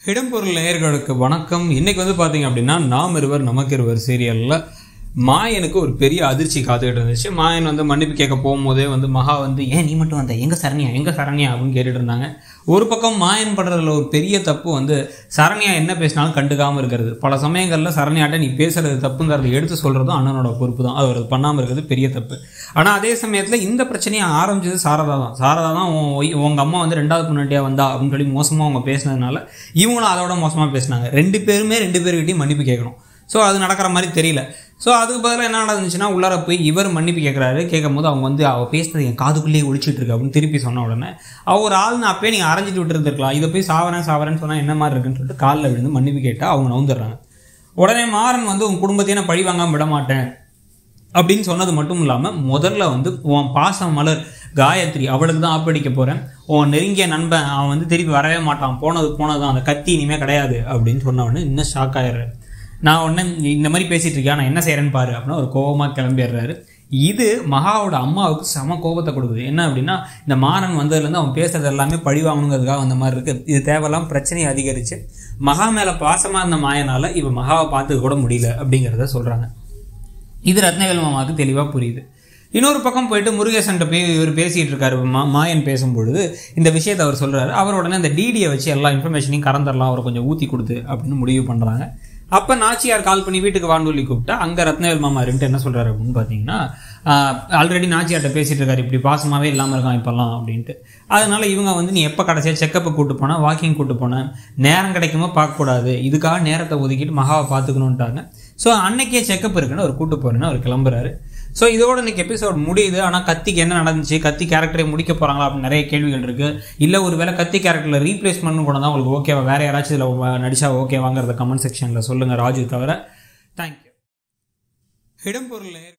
இடம்பொருள் நேயர்களுக்கு வணக்கம் இன்னைக்கு வந்து பார்த்தீங்க அப்படின்னா நாம் இருவர் நமக்கு இருவர் சீரியலில் மாயனுக்கு ஒரு பெரிய அதிர்ச்சி காத்துக்கிட்டு இருந்துச்சு மாயன் வந்து மன்னிப்பு கேட்க போகும்போதே வந்து மகா வந்து ஏன் நீ மட்டும் வந்த எங்க சரண்யா எங்க சரண்யா அப்படின்னு கேட்டுட்டு இருந்தாங்க ஒரு பக்கம் மாயன் படுறதுல ஒரு பெரிய தப்பு வந்து சரண்யா என்ன பேசினாலும் கண்டுக்காமல் இருக்கிறது பல சமயங்களில் சரண்யாட்ட நீ பேசுறது தப்புங்கிறத எடுத்து சொல்றதும் அண்ணனோட பொறுப்பு தான் அவர் பண்ணாமல் இருக்கிறது பெரிய தப்பு ஆனால் அதே சமயத்தில் இந்த பிரச்சனையை ஆரம்பிச்சது சாரதா தான் சாரதா தான் உன் ஒய்- உங்க அம்மா வந்து ரெண்டாவது முன்னாடியாக வந்தா அப்படின்னு சொல்லி மோசமாக அவங்க பேசினதுனால இவங்களும் அதோட மோசமாக பேசினாங்க ரெண்டு பேருமே ரெண்டு பேர்கிட்டையும் மன்னிப்பு கேட்கணும் ஸோ அது நடக்கிற மாதிரி தெரியல ஸோ அதுக்கு பதிலாக என்ன நடந்துச்சுன்னா உள்ளார போய் இவர் மன்னிப்பு கேட்குறாரு கேட்கும் போது அவங்க வந்து அவள் பேசுனது என் காதுக்குள்ளேயே ஒழிச்சிட்டு இருக்கு அப்படின்னு திருப்பி சொன்ன உடனே அவ ஒரு ஆள்னு அப்பயே நீங்கள் அரைஞ்சிட்டு விட்டுருந்துருக்கலாம் இதை போய் சாவரேன் சாவரேன்னு சொன்னால் என்ன மாதிரி இருக்குன்னு சொல்லிட்டு காலில் விழுந்து மன்னிப்பு கேட்டால் அவங்க நவுந்துடுறாங்க உடனே மாறன் வந்து உன் குடும்பத்தையே நான் பழி வாங்காம விட மாட்டேன் அப்படின்னு சொன்னது மட்டும் இல்லாமல் முதல்ல வந்து உன் பாசம் மலர் காயத்ரி அவளுக்கு தான் ஆப்படிக்க போகிறேன் உன் நெருங்கிய நண்பன் அவன் வந்து திருப்பி வரவே மாட்டான் போனது போனது அந்த கத்தி இனிமே கிடையாது அப்படின்னு சொன்ன உடனே இன்னும் ஷாக் ஆயிடுறாரு நான் உடனே இந்த மாதிரி பேசிட்டு இருக்கேன் நான் என்ன செய்கிறேன்னு பாரு அப்படின்னு ஒரு கோபமாக கிளம்பிடுறாரு இது மகாவோட அம்மாவுக்கு செம கோபத்தை கொடுக்குது என்ன அப்படின்னா இந்த மாறன் வந்ததுலேருந்து அவன் பேசுறது எல்லாமே பழி வாங்கணுங்கிறதுக்காக வந்த மாதிரி இருக்கு இது தேவையில்லாம பிரச்சனையை அதிகரிச்சு மகா மேலே பாசமாக இருந்த மாயனால இவ மகாவை பார்த்துக்க கூட முடியல அப்படிங்கிறத சொல்கிறாங்க இது ரத்னவேல் மாமாவுக்கு தெளிவாக புரியுது இன்னொரு பக்கம் போயிட்டு முருகேசன்ட்ட போய் இவர் பேசிகிட்டு இருக்காரு மா மாயன் பேசும்பொழுது இந்த விஷயத்தை அவர் சொல்கிறாரு அவர் உடனே அந்த டிடியை வச்சு எல்லா இன்ஃபர்மேஷனையும் கறந்துடலாம் அவரை கொஞ்சம் ஊற்றி கொடுத்து அப்படின்னு முடிவு பண்ணுறாங்க அப்போ நாச்சியார் கால் பண்ணி வீட்டுக்கு வான்னு சொல்லி கூப்பிட்டா அங்கே ரத்னவேல் மாமா இருந்துட்டு என்ன சொல்கிறாரு அப்படின்னு பார்த்தீங்கன்னா ஆல்ரெடி நாச்சியார்ட்ட பேசிகிட்டு இருக்காரு இப்படி பாசமாகவே இல்லாமல் இருக்கான் இப்போல்லாம் அப்படின்ட்டு அதனால இவங்க வந்து நீ எப்போ கடைசியாக செக்கப்பு கூட்டு போனா வாக்கிங் கூட்டு போனேன் நேரம் கிடைக்குமோ பார்க்கக்கூடாது இதுக்காக நேரத்தை ஒதுக்கிட்டு மகாவை பார்த்துக்கணுன்ட்டாங்க ஸோ அன்னைக்கே செக்கப் இருக்குன்னு அவர் கூட்டு போறேன்னு அவர் கிளம்புறாரு ஸோ இதோட இன்னைக்கு எபிசோட் முடியுது ஆனால் கத்திக்கு என்ன நடந்துச்சு கத்தி கேரக்டரை முடிக்க போகிறாங்களா அப்படின்னு நிறைய கேள்விகள் இருக்கு இல்லை ஒரு வேளை கத்தி கேரக்டரில் ரீப்ளேஸ்மெண்ட் கூட தான் உங்களுக்கு ஓகேவா வேற யாராச்சும் இதில் நடிச்சா ஓகே வாங்குறத கமெண்ட் செக்ஷனில் சொல்லுங்கள் ராஜு தவிர தேங்க்யூ இடம்பொருள்